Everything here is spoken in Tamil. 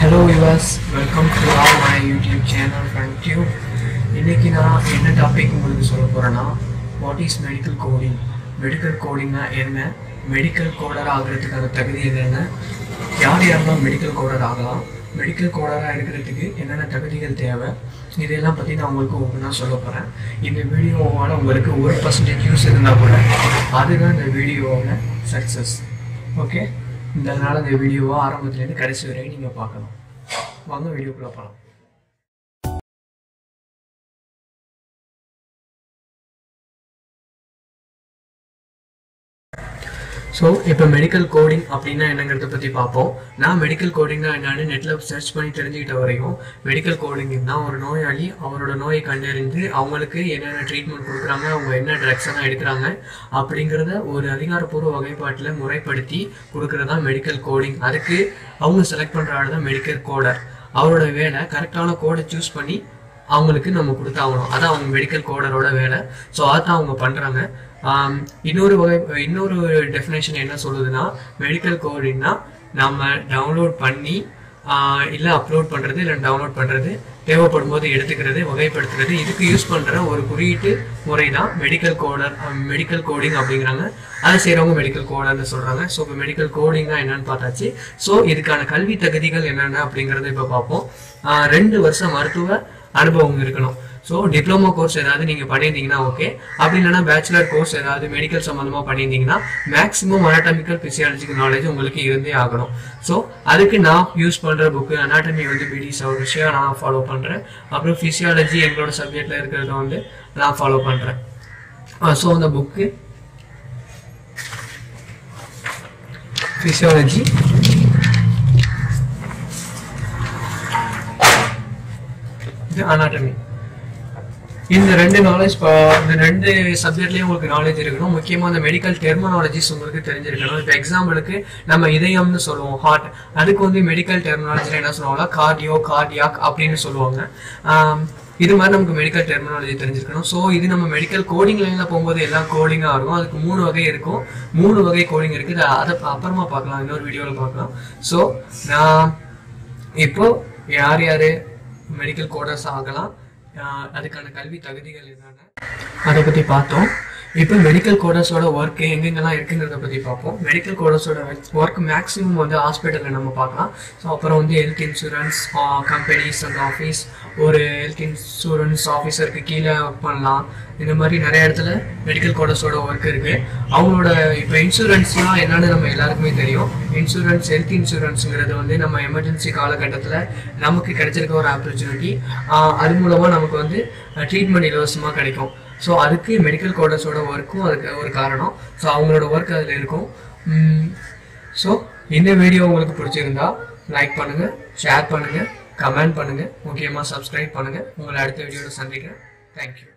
hello yours welcome to all my YouTube channel friend tube இன்னைக்கு நான் என்ன டாபிக் உங்களுக்கு சொல்ல போகிறேன்னா what is medical coding medical கோடிங்னா என்ன மெடிக்கல் கோடர் ஆகிறதுக்கான தகுதி என்னென்ன யார் யாரெல்லாம் மெடிக்கல் கோடர் ஆகலாம் மெடிக்கல் கோடராக இருக்கிறதுக்கு என்னென்ன தகுதிகள் தேவை இதெல்லாம் பற்றி நான் உங்களுக்கு ஒவ்வொன்றா சொல்ல போகிறேன் இந்த வீடியோவால் உங்களுக்கு ஒரு பர்சன்டேஜ் யூஸ் இருந்தால் கூட அதுதான் இந்த வீடியோவோட சக்ஸஸ் ஓகே இதனால் இந்த வீடியோவை ஆரம்பத்துலேருந்து கடைசி வரைக்கும் நீங்கள் பார்க்கலாம் வாங்க வீடியோக்குள்ளே போகலாம் ஸோ இப்போ மெடிக்கல் கோடிங் அப்படின்னா என்னங்கிறத பற்றி பார்ப்போம் நான் மெடிக்கல் கோடிங்னா என்னன்னு நெட்டில் சர்ச் பண்ணி தெரிஞ்சுக்கிட்ட வரையும் மெடிக்கல் கோடிங்னா ஒரு நோயாளி அவரோட நோயை கண்டறிந்து அவங்களுக்கு என்னென்ன ட்ரீட்மெண்ட் கொடுக்குறாங்க அவங்க என்ன ட்ரக்ஸ் எல்லாம் எடுக்கிறாங்க அப்படிங்கிறத ஒரு அதிகாரப்பூர்வ வகைப்பாட்டில் முறைப்படுத்தி கொடுக்குறது தான் மெடிக்கல் கோடிங் அதுக்கு அவங்க செலக்ட் பண்ணுற ஆள் தான் மெடிக்கல் கோடர் அவரோட வேலை கரெக்டான கோடை சூஸ் பண்ணி அவங்களுக்கு நம்ம கொடுத்தாகணும் அதான் அவங்க மெடிக்கல் கோடரோட வேலை ஸோ அதான் அவங்க பண்ணுறாங்க இன்னொரு வகை இன்னொரு டெஃபினேஷன் என்ன சொல்லுதுன்னா மெடிக்கல் கோடிங்னா நம்ம டவுன்லோட் பண்ணி இல்லை அப்லோட் பண்ணுறது இல்லை டவுன்லோட் பண்ணுறது தேவைப்படும் போது எடுத்துக்கிறது வகைப்படுத்துறது இதுக்கு யூஸ் பண்ணுற ஒரு குறியீட்டு முறை தான் மெடிக்கல் கோடர் மெடிக்கல் கோடிங் அப்படிங்கிறாங்க அதை செய்கிறவங்க மெடிக்கல் கோடர்னு சொல்கிறாங்க ஸோ இப்போ மெடிக்கல் கோடிங்னா என்னன்னு பார்த்தாச்சு ஸோ இதுக்கான கல்வி தகுதிகள் என்னென்ன அப்படிங்கிறத இப்போ பார்ப்போம் ஆஹ் ரெண்டு வருஷம் மருத்துவ அனுபவம் இருக்கணும் ஸோ டிப்ளமோ கோர்ஸ் ஏதாவது நீங்கள் பண்ணியிருந்தீங்கன்னா ஓகே அப்படி இல்லைன்னா பேச்சுலர் கோர்ஸ் ஏதாவது மெடிக்கல் சம்மந்தமாக பண்ணியிருந்தீங்கன்னா மேக்ஸிமம் அனாட்டமிக்கல் ஃபிசியாலஜிக்கல் நாலேஜ் உங்களுக்கு இருந்தே ஆகணும் ஸோ அதுக்கு நான் யூஸ் பண்ணுற புக்கு அனாட்டமி வந்து பிடி சௌரிஷியாக நான் ஃபாலோ பண்ணுறேன் அப்புறம் ஃபிசியாலஜி எங்களோட சப்ஜெக்டில் இருக்கிறத வந்து நான் ஃபாலோ பண்ணுறேன் ஸோ அந்த புக்கு ஃபிசியாலஜி இது அனாட்டமி இந்த ரெண்டு நாலேஜ் இந்த ரெண்டு சப்ஜெக்ட்லயும் உங்களுக்கு நாலேஜ் இருக்கணும் முக்கியமாக இந்த மெடிக்கல் டெர்மினாலஜிஸ் உங்களுக்கு தெரிஞ்சிருக்கணும் இப்போ எக்ஸாம்பிளுக்கு நம்ம இதயம்னு சொல்லுவோம் ஹார்ட் அதுக்கு வந்து மெடிக்கல் டெர்மினாலஜியில் என்ன சொல்லுவாங்கன்னா கார்டியோ கார்டியாக் அப்படின்னு சொல்லுவாங்க இது மாதிரி நமக்கு மெடிக்கல் டெர்மினாலஜி தெரிஞ்சிருக்கணும் ஸோ இது நம்ம மெடிக்கல் கோடிங் லைனில் போகும்போது எல்லாம் கோடிங்காக இருக்கும் அதுக்கு மூணு வகை இருக்கும் மூணு வகை கோடிங் இருக்குது அதை அப்புறமா பார்க்கலாம் இன்னொரு வீடியோவில் பார்க்கலாம் ஸோ நான் இப்போ யார் யார் மெடிக்கல் கோடர்ஸ் ஆகலாம் அதுக்கான கல்வி தகுதிகள் என்னென்ன அதை பற்றி பார்த்தோம் இப்போ மெடிக்கல் கோடர்ஸோட ஒர்க் எங்கெங்கெல்லாம் இருக்குங்கிறத பற்றி பார்ப்போம் மெடிக்கல் கோடர்ஸோட ஒர்க் மேக்ஸிமம் வந்து ஹாஸ்பிட்டலில் நம்ம பார்க்கலாம் ஸோ அப்புறம் வந்து ஹெல்த் இன்சூரன்ஸ் கம்பெனிஸ் அந்த ஆஃபீஸ் ஒரு ஹெல்த் இன்சூரன்ஸ் ஆஃபீஸருக்கு கீழே ஒர்க் பண்ணலாம் இந்த மாதிரி நிறைய இடத்துல மெடிக்கல் கோடர்ஸோட ஒர்க் இருக்குது அவங்களோட இப்போ இன்சூரன்ஸ்லாம் என்னன்னு நம்ம எல்லாருக்குமே தெரியும் இன்சூரன்ஸ் ஹெல்த் இன்சூரன்ஸுங்கிறது வந்து நம்ம எமர்ஜென்சி காலகட்டத்தில் நமக்கு கிடைச்சிருக்க ஒரு ஆப்பர்ச்சுனிட்டி அது மூலமாக நமக்கு வந்து ட்ரீட்மெண்ட் இலவசமாக கிடைக்கும் ஸோ அதுக்கு மெடிக்கல் கோடர்ஸோட ஒர்க்கும் அதுக்கு ஒரு காரணம் ஸோ அவங்களோட ஒர்க் அதில் இருக்கும் ஸோ இந்த வீடியோ உங்களுக்கு பிடிச்சிருந்தா லைக் பண்ணுங்கள் ஷேர் பண்ணுங்கள் கமெண்ட் பண்ணுங்கள் முக்கியமாக சப்ஸ்கிரைப் பண்ணுங்கள் உங்களை அடுத்த வீடியோவில் சந்திக்கிறேன் தேங்க்யூ